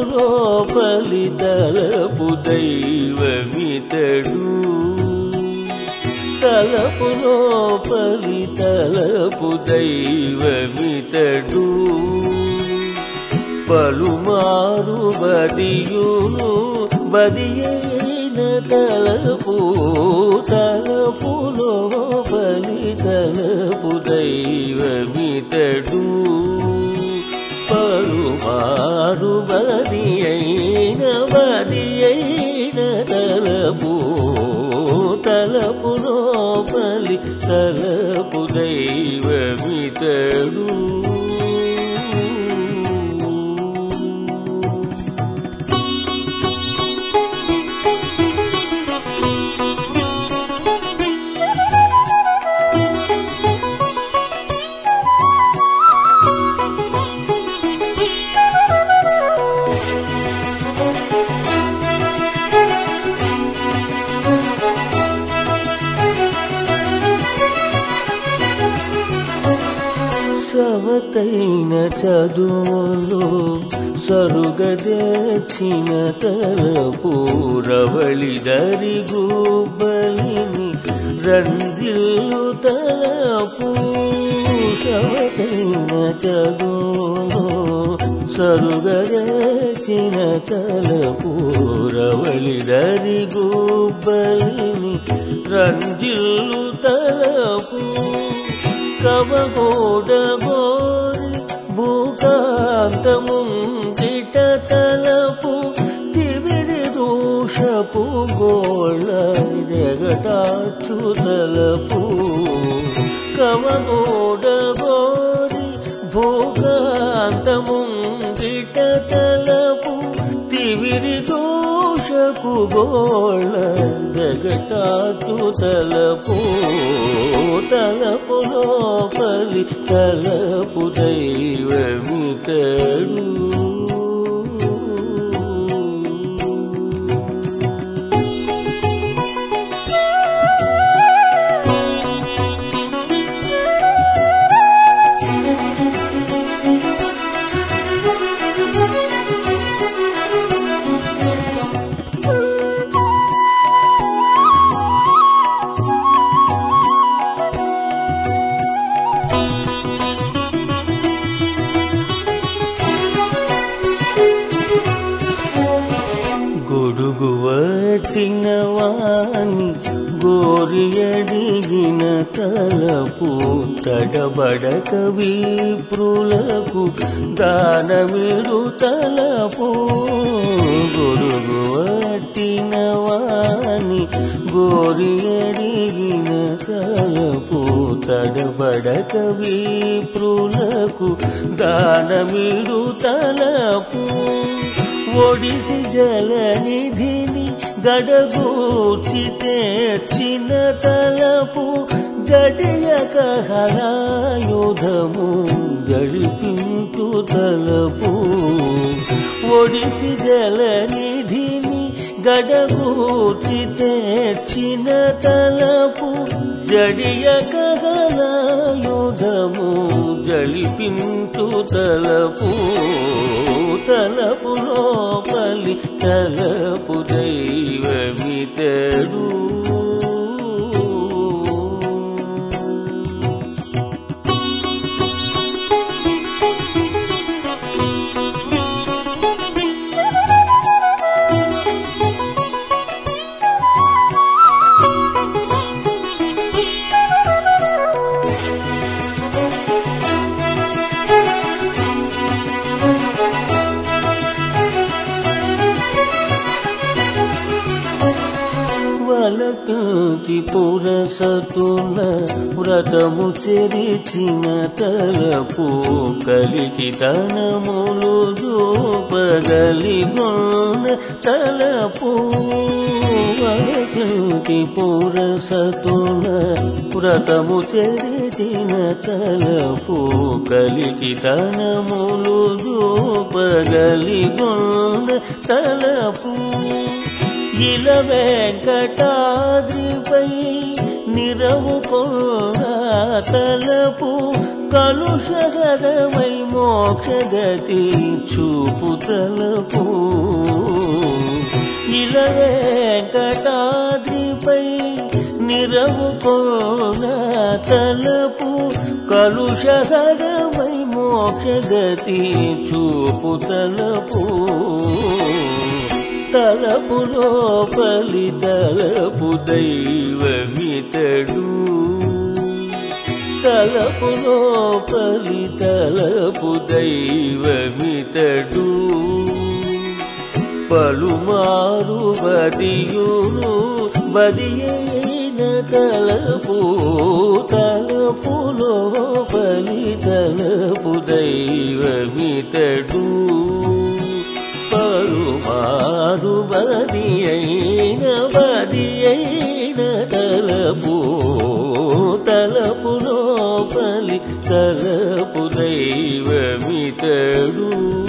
తలపులోపలి తలపు దైవమితడు తలపులోపలి తలపు దైవమితడు పలుమారు బదియును బదియైన తలపు తలపులో బలి తలపు దైవమితడు పలుమారు బదియైన బదియైన తలపు తలపులో బలి తలపు దైవమితడు సవతైన చదువులు సరుగదచిన తలపూరవళి దరి గుబ్బలిని రంజిల్లు తలపు సవతైన చదువులు సరుగదచిన తలపూరవళి దరి గుబ్బలిని రంజిల్లు తలపు కవగోడ గోరి భూకాంతముంగిట తలపు తివిరి దూషపు గోళ జగటాచు తలపు కవగోడ గోరి భూకాంతముంగిట తలపు తివిరి దోషపు గోళ జగటాచు తలపు తలపు లోపలి తలపు దైవమితడు గొడుగు వట్టిన వాణి గోరియడిగిన తలపు తడబడక విప్రులకు దానమిడు తలపు గొడుగు వట్టిన వాణి గోరియడిగిన తలపు తడబడక విప్రులకు దానమిడు తలపు ఒడిసి జలనిధిని గడగూర్చి తెచ్చిన తలపు జడియక హరాయుధము గడిపింటు తలపు ఒడిసి జలనిధిని గడగూర్చి తెచ్చిన తలపు జడియక గలాయుధము జలిపింటు తలపు తలపు లోపలి తలపు దైవమితడు వలపించి పురసతుల వ్రతము చెరిచిన తలపు కలికి తనములు చూపగలిగొన్న తలపు వలపించి పురసతుల వ్రతము చెరిచిన తలపు కలికి తనములు చూపగలిగొన్న తలపు ఇల వెంకటాద్రిపై నిరవు కొన్న తలపు కలుషగరమై మోక్షగతి చూపు తలపు ఇల వెంకటాద్రిపై నిరవు కొన్న తలపు కలుషగరమై మోక్షగతి చూపు తలపు తలపులో పలి తలపు దైవమితడు తలపులో పలి తలపు దైవమితడు పలుమారు బదియును బదియైన తలపు తలపులో పలి తలపు దైవమితడు పలుమారు బది అయిన బది అయిన తలపు తలపు లోపలి తలపు దైవమితడు